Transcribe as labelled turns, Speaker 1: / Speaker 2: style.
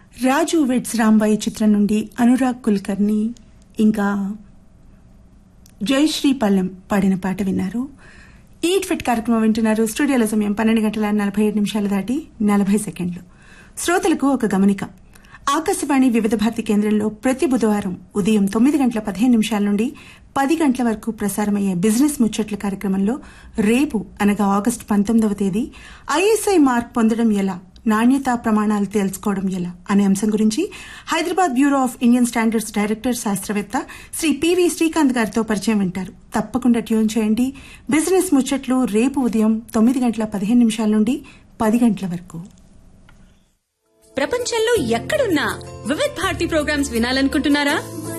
Speaker 1: రాజు weds Rambai చిత్రం నుండి అనురాగ్ కుల్కర్ని ఇంకా జయశ్రీ పల్లెం పాడిన పాట విన్నారు ఈట్ ఫిట్ కార్యక్రమం వింటున్నారు స్టూడియోల సమయం పన్నెండు గంటల నలభై ఏడు నిమిషాలు దాటి నలభై సెకండ్లు శ్రోతలకు ఒక గమనిక ఆకాశవాణి వివిధ భారతి కేంద్రంలో ప్రతి బుధవారం ఉదయం తొమ్మిది గంటల పదిహేను నిమిషాల నుండి పది గంటల వరకు ప్రసారమయ్యే బిజినెస్ ముచ్చట్ల కార్యక్రమంలో రేపు అనగా ఆగస్టు పంతొమ్మిదవ తేదీ ఐఎస్ఐ మార్క్ పొందడం ఎలా నాణ్యతా ప్రమాణాలు తెలుసుకోవడం ఎలా అనే అంశం గురించి Hyderabad bureau of Indian standards director శాస్త్రవేత్త శ్రీ పివి శ్రీకాంత్ గారితో పరిచయం వింటారు తప్పకుండా ట్యూన్ చేయండి బిజినెస్ ముచ్చట్లు రేపు ఉదయం తొమ్మిది గంటల పదిహేను నిమిషాల నుండి పది గంటల వరకు
Speaker 2: ప్రపంచంలో ఎక్కడున్నా వివిధ్ భారతి ప్రోగ్రామ్స్ వినాలనుకుంటున్నారా